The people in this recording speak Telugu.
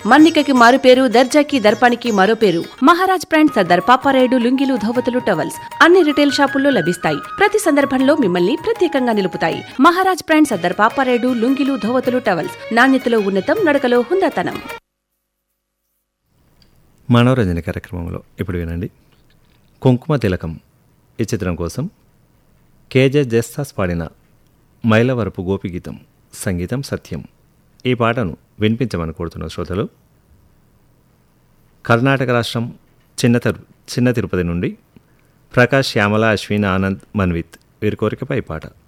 మన్నికకి మారు పేరు దర్జాకి దర్పానికి మరో పేరు మహారాజ్ బ్రాండ్ సర్దార్ పాపారాయుడు లుంగిలు ధోవతులు టవల్స్ అన్ని రిటైల్ షాపుల్లో లభిస్తాయి ప్రతి సందర్భంలో మిమ్మల్ని ప్రత్యేకంగా నిలుపుతాయి మహారాజ్ బ్రాండ్ సర్దార్ పాపారాయుడు లుంగిలు ధోవతులు టవల్స్ నాణ్యతలో ఉన్నతం నడకలో హుందాతనం మనోరంజన కార్యక్రమంలో ఇప్పుడు వినండి కుంకుమ తిలకం ఈ చిత్రం కోసం కేజే జెస్తాస్ పాడిన మైలవరపు గోపిగీతం సంగీతం సత్యం ఈ పాటను వినిపించమని కోరుతున్న శ్రోతలు కర్ణాటక రాష్ట్రం చిన్న తిరు చిన్న తిరుపతి నుండి ప్రకాష్ శ్యామల అశ్విన్ ఆనంద్ మన్విత్ వీరి కోరికపై ఈ పాట